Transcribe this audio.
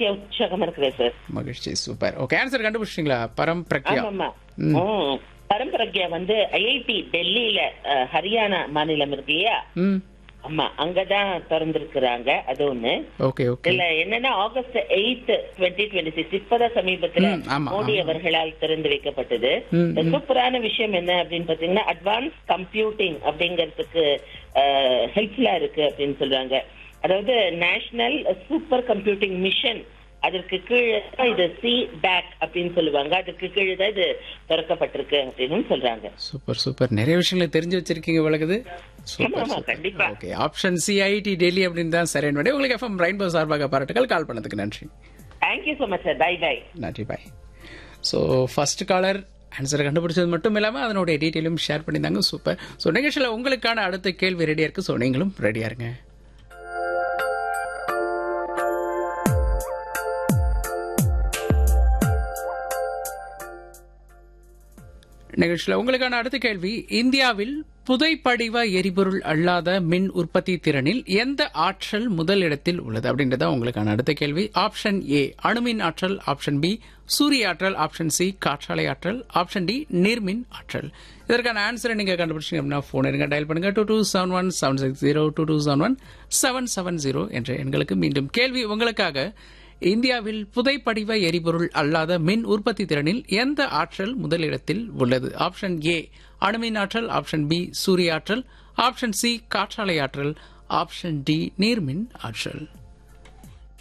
மகிழ்ச்சியா உற்சாகமா இருக்கிறேன் சார் மகிழ்ச்சி சூப்பர் ஓகே ஆன்சர் கண்டுபிடிச்சிங்களா பரம் பிரக்யா ஆமாமா ம். பரம்பரக்யா வந்து ஐஐடி டெல்லியில அஹ், ஹரியானா மாநிலம் இருக்கு இல்லையா ம் ஆமா அங்கதான் திறந்திருக்கிறாங்க அது ஒண்ணு ஓகே ஓகே இதுல என்னன்னா August eight twenty twenty six இப்பதான் சமீபத்துல ம், ஆமா, மோடி ஆமா. அவர்களால் திறந்து வைக்கப்பட்டது ம், இந்த சூப்பரான விஷயம் என்ன அப்படின்னு பாத்தீங்கன்னா அட்வான்ஸ் கம்ப்யூட்டிங் அப்படிங்கறதுக்கு ஹெல்ப்ஃபுல்லா இருக்கு அப்படின்னு சொல்றாங்க அதாவது நேஷனல் சூப்பர் கம்ப்யூட்டிங் மிஷன் அதற்கு கீழே தான் இது சி பேக் அப்படின்னு சொல்லுவாங்க அதுக்கு கீழே தான் இது திறக்கப்பட்டிருக்கு அப்படின்னு சொல்றாங்க சூப்பர் சூப்பர் நிறைய விஷயங்களை தெரிஞ்சு வச்சிருக்கீங்க வழக்குது ஆமா, ஆமா, கண்டிப்பா. ஓகே ஆப்ஷன் சிஐடி டெல்லி அப்படின்னு தான் சரியான விடை. உங்களுக்கு எஃப்எம் ரெயின்போ சார்பாக பாராட்டுகள் கால் பண்ணதுக்கு நன்றி thank you so much sir bye bye நன்றி பாய் ஸோ ஃபர்ஸ்ட் காலர் ஆன்சரை கண்டுபிடிச்சது மட்டும் இல்லாமல் அதனுடைய டீட்டெயிலும் ஷேர் பண்ணியிருந்தாங்க சூப்பர் ஸோ நிகழ்ச்சியில் உங்களுக்கான அடுத்த கேள்வி ரெடியாக இருக்கு ஸோ நீங்களும் ரெடியாக இருங்க நிகழ்ச்சியில் உங்களுக்கான அடுத்த கேள்வி இந்தியாவில் புதைப்படிவ எரிபொருள் அல்லாத மின் உற்பத்தி திறனில் எந்த ஆற்றல் முதல் இடத்தில் உள்ளது அப்படின்றத உங்களுக்கான அடுத்த கேள்வி ஆப்ஷன் ஏ அணுமின் ஆற்றல் ஆப்ஷன் பி சூரிய ஆற்றல் ஆப்ஷன் சி காற்றாலை ஆற்றல் ஆப்ஷன் டி நீர்மின் ஆற்றல் இதற்கான ஆன்சரை நீங்க கண்டுபிடிச்சீங்க அப்படின்னா போன் இருங்க டயல் பண்ணுங்க two two seven one seven six zero two two seven one seven seven zero என்ற எண்களுக்கு மீண்டும் கேள்வி உங்களுக்காக இந்தியாவில் புதைப்படிவ எரிபொருள் அல்லாத மின் உற்பத்தி திறனில் எந்த ஆற்றல் முதலிடத்தில் உள்ளது ஆப்ஷன் ஏ அணுமின் ஆற்றல் ஆப்ஷன் பி சூரிய ஆற்றல் ஆப்ஷன் சி காற்றாலை ஆற்றல் ஆப்ஷன் டி நீர்மின் ஆற்றல்